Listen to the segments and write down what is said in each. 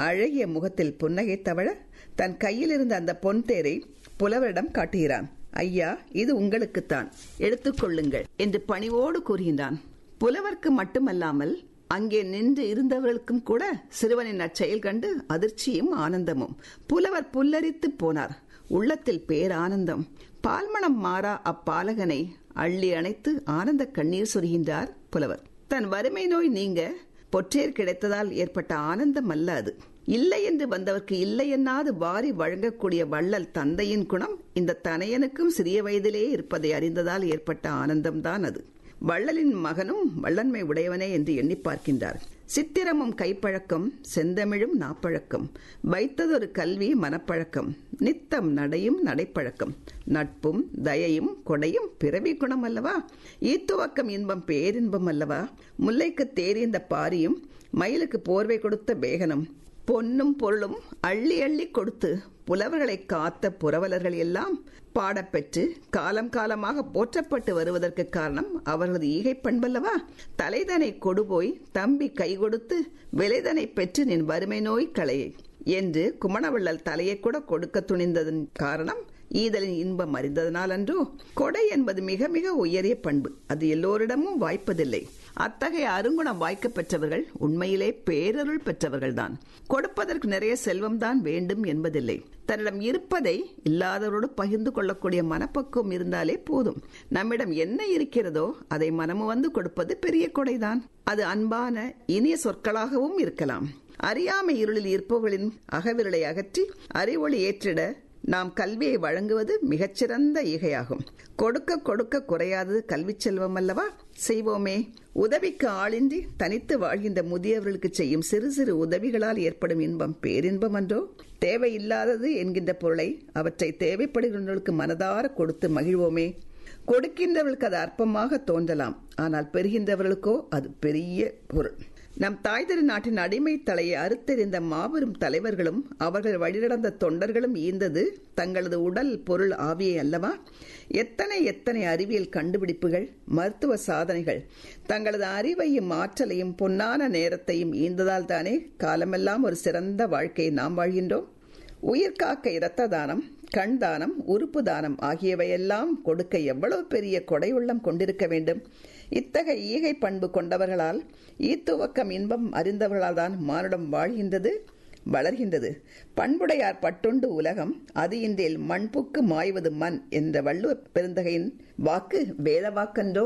அழகிய முகத்தில் புன்னகை தவழ தன் கையில் இருந்த அந்த பொன் தேரை புலவரிடம் காட்டுகிறான் ஐயா இது உங்களுக்குத்தான் எடுத்துக்கொள்ளுங்கள் என்று பணிவோடு கூறுகின்றான் புலவர்க்கு மட்டுமல்லாமல் அங்கே நின்று இருந்தவர்களுக்கும் கூட சிறுவனின் அச்செயல் கண்டு அதிர்ச்சியும் ஆனந்தமும் புலவர் புல்லரித்து போனார் உள்ளத்தில் பேரானந்தம் பால்மணம் மாறா அப்பாலகனை அள்ளி அணைத்து ஆனந்த கண்ணீர் சொரிகின்றார் புலவர் தன் வறுமை நோய் நீங்க பொற்றேர் கிடைத்ததால் ஏற்பட்ட ஆனந்தம் அல்ல அது இல்லை என்று வந்தவர்க்கு இல்லை என்னாது வாரி வழங்கக்கூடிய வள்ளல் தந்தையின் குணம் இந்த தனையனுக்கும் சிறிய வயதிலே இருப்பதை அறிந்ததால் ஏற்பட்ட ஆனந்தம்தான் அது வள்ளலின் மகனும் வள்ளன்மை உடையவனே என்று எண்ணி பார்க்கின்றார் சித்திரமும் கைப்பழக்கம் செந்தமிழும் நாப்பழக்கம் வைத்ததொரு கல்வி மனப்பழக்கம் நித்தம் நடையும் நடைப்பழக்கம் நட்பும் தயையும் கொடையும் பிறவி குணம் அல்லவா ஈத்துவக்கம் இன்பம் பேரின்பம் அல்லவா முல்லைக்கு தேறிந்த பாரியும் மயிலுக்கு போர்வை கொடுத்த பேகனும் பொன்னும் பொருளும் அள்ளி அள்ளி கொடுத்து புலவர்களை காத்த புரவலர்கள் எல்லாம் பாடப்பெற்று காலம் காலமாக போற்றப்பட்டு வருவதற்கு காரணம் அவர்களது ஈகை பண்பல்லவா தலைதனை கொடுபோய் தம்பி கை கொடுத்து விலைதனை பெற்று நின் வறுமை நோய் களையை என்று குமணவள்ளல் தலையை கூட கொடுக்க துணிந்ததன் காரணம் ஈதலின் இன்பம் அறிந்ததனால் அன்றோ கொடை என்பது மிக மிக உயரிய பண்பு அது எல்லோரிடமும் வாய்ப்பதில்லை அத்தகைய அருங்குணம் வாய்க்க பெற்றவர்கள் உண்மையிலே பேரருள் பெற்றவர்கள்தான் கொடுப்பதற்கு நிறைய செல்வம் தான் வேண்டும் என்பதில்லை தன்னிடம் இருப்பதை இல்லாதவரோடு பகிர்ந்து கொள்ளக்கூடிய மனப்பக்குவம் இருந்தாலே போதும் நம்மிடம் என்ன இருக்கிறதோ அதை மனமு வந்து கொடுப்பது பெரிய கொடைதான் அது அன்பான இனிய சொற்களாகவும் இருக்கலாம் அறியாமை இருளில் இருப்பவர்களின் அகவிரலை அகற்றி அறிவொளி ஏற்றிட நாம் கல்வியை வழங்குவது மிகச்சிறந்த ஈகையாகும் கொடுக்க கொடுக்க குறையாதது கல்வி செல்வம் அல்லவா செய்வோமே உதவிக்கு ஆளின்றி தனித்து வாழ்கின்ற முதியவர்களுக்கு செய்யும் சிறு சிறு உதவிகளால் ஏற்படும் இன்பம் பேரின்பம் அன்றோ தேவையில்லாதது என்கின்ற பொருளை அவற்றை தேவைப்படுகின்றவர்களுக்கு மனதார கொடுத்து மகிழ்வோமே கொடுக்கின்றவர்களுக்கு அது அற்பமாக தோன்றலாம் ஆனால் பெறுகின்றவர்களுக்கோ அது பெரிய பொருள் நம் தாய் திரு நாட்டின் அடிமை தலையை அறுத்தெறிந்த மாபெரும் தலைவர்களும் அவர்கள் வழிநடந்த தொண்டர்களும் ஈந்தது தங்களது உடல் பொருள் ஆவியை அல்லவா எத்தனை எத்தனை அறிவியல் கண்டுபிடிப்புகள் மருத்துவ சாதனைகள் தங்களது அறிவையும் ஆற்றலையும் பொன்னான நேரத்தையும் ஈந்ததால் தானே காலமெல்லாம் ஒரு சிறந்த வாழ்க்கையை நாம் வாழ்கின்றோம் உயிர் காக்க இரத்த தானம் கண் தானம் உறுப்பு தானம் ஆகியவையெல்லாம் கொடுக்க எவ்வளவு பெரிய கொடை உள்ளம் கொண்டிருக்க வேண்டும் இத்தகைய ஈகை பண்பு கொண்டவர்களால் ஈத்துவக்கம் இன்பம் அறிந்தவர்களால் தான் மானுடம் வாழ்கின்றது வளர்கின்றது பண்புடையார் பட்டுண்டு உலகம் அது இன்றில் மண்புக்கு மாய்வது மண் என்ற வள்ளுவ பெருந்தகையின் வாக்கு வேத வாக்கன்றோ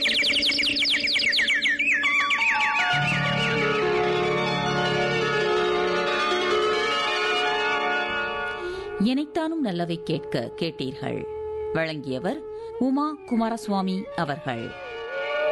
இணைத்தானும் நல்லவை கேட்க கேட்டீர்கள் வழங்கியவர் உமா குமாரசுவாமி அவர்கள்